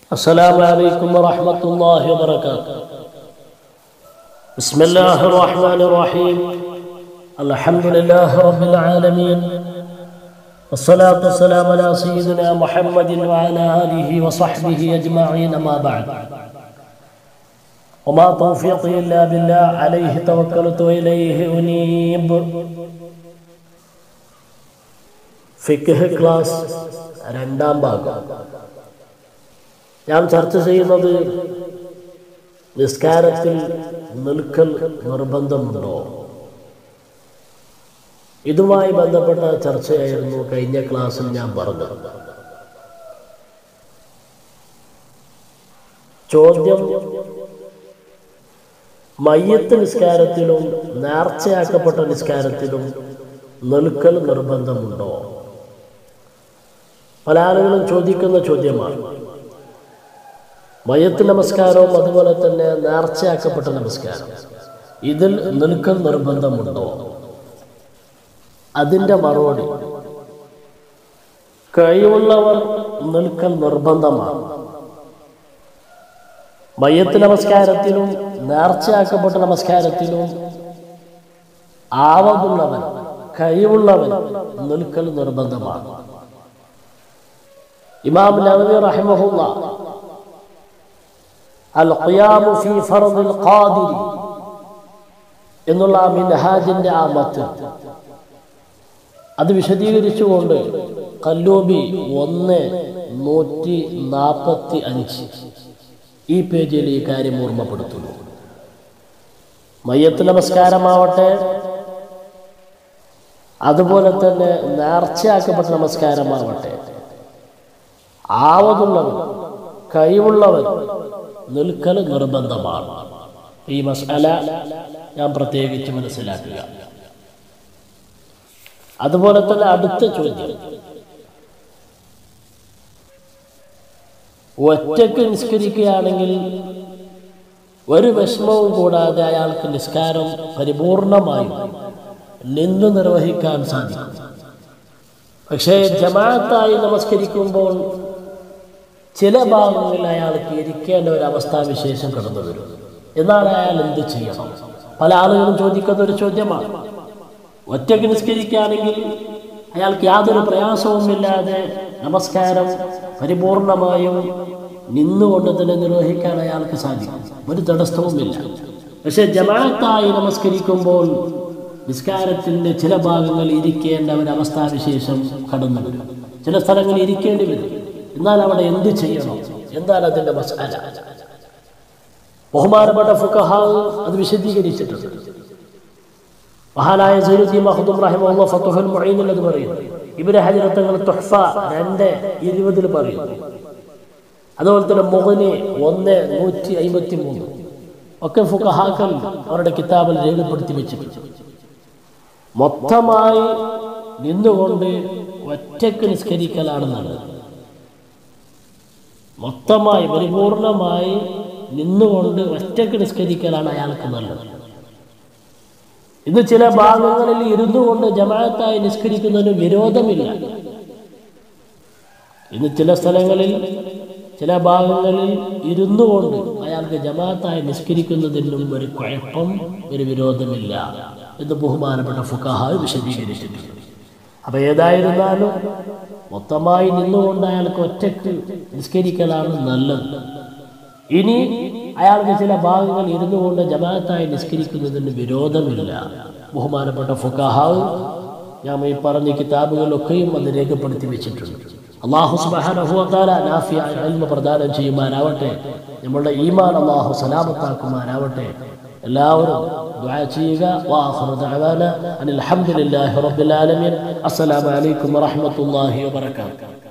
السلام عليكم ورحمة الله وبركاته بسم الله الرحمن الرحيم الحمد لله رب العالمين والصلاة والسلام على سيدنا محمد وعلى آله وصحبه أجمعين ما بعد وما توفيقي إلا بالله عليه توكلت وإليه أنيب ഫിഖ് class രണ്ടാം ഭാഗം ഞാൻ ചർച്ച ചെയ്യുന്നത് നിസ്കാരത്തിൽ നിൽക്കൽ നിർബന്ധമുണ്ടോ ഇതുമായി ബന്ധപ്പെട്ട ചർച്ചയായിരുന്നു കഴിഞ്ഞ ക്ലാസ്സിൽ ഞാൻ പറഞ്ഞത് ചോദ്യം മയ്യത്ത് നിസ്കാരത്തിലും നേർച്ചയാക്കപ്പെട്ട നിസ്കാരത്തിലും നിൽക്കൽ നിർബന്ധമുണ്ടോ പല ആളുകളും ചോദിക്കുന്ന ചോദ്യമാണ് മയത്ത് നമസ്കാരവും അതുപോലെ തന്നെ നേർച്ചയാക്കപ്പെട്ട നമസ്കാരം ഇതിൽ നിൽക്കൽ നിർബന്ധമുണ്ടോ അതിൻ്റെ മറുപടി കഴിവുള്ളവർ നിൽക്കൽ നിർബന്ധമാണ് മയ്യത്ത് നമസ്കാരത്തിലും നേർച്ചയാക്കപ്പെട്ട നമസ്കാരത്തിലും ആവതുള്ളവൻ കഴിവുള്ളവൻ നിൽക്കൽ നിർബന്ധമാണ് ഇമാം നവവി റഹിമഹുല്ല അൽ ഖിയാമു ഫീ ഫർദിൽ ഖാദിരി എന്നുള്ള ആ മിൻഹാജിന്റെ ആ മത്ത് അത് വിശദീകരിച്ചുകൊണ്ട് കല്ലൂബി ഒന്ന് നൂറ്റി നാൽപ്പത്തി അഞ്ച് ഈ പേജിൽ ഈ കാര്യം ഓർമ്മപ്പെടുത്തുന്നു മയ്യത്ത് നമസ്കാരമാവട്ടെ അതുപോലെ തന്നെ നേർച്ചയാക്കപ്പെട്ട നമസ്കാരമാവട്ടെ ആവതുള്ളവൻ കഴിവുള്ളവൻ നിൽക്കൽ നിർബന്ധമാണ് ഈ മസാല ഞാൻ പ്രത്യേകിച്ച് മനസ്സിലാക്കുക അതുപോലെ തന്നെ അടുത്ത ചോദ്യം ഒറ്റയ്ക്ക് നിസ്കരിക്കുകയാണെങ്കിൽ ഒരു വിഷമവും കൂടാതെ അയാൾക്ക് നിസ്കാരം പരിപൂർണമായും നിന്ന് നിർവഹിക്കാൻ സാധിക്കും പക്ഷേ ജമാഅത്തായി നമസ്കരിക്കുമ്പോൾ ചില ഭാഗങ്ങളിൽ അയാൾക്ക് ഇരിക്കേണ്ട ഒരു അവസ്ഥാവിശേഷം കടന്നു വരും എന്നാൽ അയാൾ എന്ത് ചെയ്യണം പല ആളുകളും ചോദിക്കുന്ന ഒരു ചോദ്യമാണ് ഒറ്റയ്ക്ക് നിസ്കരിക്കുകയാണെങ്കിൽ അയാൾക്ക് യാതൊരു പ്രയാസവുമില്ലാതെ നമസ്കാരം പരിപൂർണമായും നിന്നുകൊണ്ട് തന്നെ നിർവഹിക്കാൻ അയാൾക്ക് സാധിക്കും ഒരു തടസ്സവുമില്ല പക്ഷെ ജമാഅത്തായി നമസ്കരിക്കുമ്പോൾ നിസ്കാരത്തിൻ്റെ ചില ഭാഗങ്ങൾ ഇരിക്കേണ്ട ഒരു അവസ്ഥാവിശേഷം കടന്നു വരും ചില സ്ഥലങ്ങളിൽ ഇരിക്കേണ്ടി വരും എന്നാൽ അവിടെ എന്ത് ചെയ്യണം എന്താണ് അതിൻ്റെ മസാല ബഹുമാനപ്പെട്ട ഫുഖഹാവ് അത് വിശദീകരിച്ചിട്ടുണ്ട് മഹാനായ സൈനുദ്ദീൻ മഹദും റഹിമുള്ള ഫത്തുഹുൽ മുഈനിൽ അത് പറയുന്നു ഇബ്രാഹിം ഹജറത്തങ്ങൾ തുഹ്ഫ രണ്ട് ഇരുപതിൽ പറയുന്നു അതുപോലെ തന്നെ മുഹന് ഒന്ന് നൂറ്റി അമ്പത്തി മൂന്ന് ഒക്കെ ഫുഖഹാക്കൾ അവരുടെ കിതാബിൽ രേഖപ്പെടുത്തി വെച്ചിട്ടുണ്ട് മൊത്തമായി നിന്നുകൊണ്ട് ഒറ്റയ്ക്ക് നിസ്കരിക്കലാണ് നല്ലത് മൊത്തമായി പരിപൂർണമായി നിന്നുകൊണ്ട് ഒറ്റയ്ക്ക് നിസ്കരിക്കലാണ് അയാൾക്ക് നല്ലത് ഇന്ന് ചില ഭാഗങ്ങളിൽ ഇരുന്നു കൊണ്ട് ജമാഅത്തായി നിസ്കരിക്കുന്നതിന് വിരോധമില്ല ഇന്ന് ചില സ്ഥലങ്ങളിൽ ചില ഭാഗങ്ങളിൽ ഇരുന്നു കൊണ്ട് അയാൾക്ക് ജമാഅത്തായി നിസ്കരിക്കുന്നതിനും ഒരു കുഴപ്പം ഒരു വിരോധമില്ല എന്ന് ബഹുമാനപ്പെട്ട ഫുക്കാഹാവ് വിശദീകരിച്ചിട്ടുണ്ട് അപ്പൊ ഏതായിരുന്നാലും മൊത്തമായി നിന്നുകൊണ്ട് അയാൾക്ക് ഒറ്റയ്ക്ക് നിസ്കരിക്കലാണ് നല്ലത് ഇനി അയാൾക്ക് ചില ഭാഗങ്ങൾ ഇരുന്നു കൊണ്ട് ജമാഅത്തായി നിസ്കരിക്കുന്നതിന് വിരോധമില്ല ബഹുമാനപ്പെട്ട ഫുക്കാഹാവ് ഞാൻ ഈ പറഞ്ഞ കിതാബുകളിലൊക്കെയും അത് രേഖപ്പെടുത്തി വെച്ചിട്ടുണ്ട് അള്ളാഹു സുബാനഹുഅത്താല നാഫിയായ അൽമ പ്രദാനം ചെയ്യുമാരാവട്ടെ നമ്മളുടെ ഈമാൻ അള്ളാഹു സലാമത്താക്കുമാരാവട്ടെ എല്ലാവരും ദുആ ചെയ്യുക വാഖിറു ദഅവാന അനിൽ ഹംദുലില്ലാഹി റബ്ബിൽ ആലമീൻ അസ്സലാമു അലൈക്കും വറഹ്മത്തുള്ളാഹി വബറകാതുഹു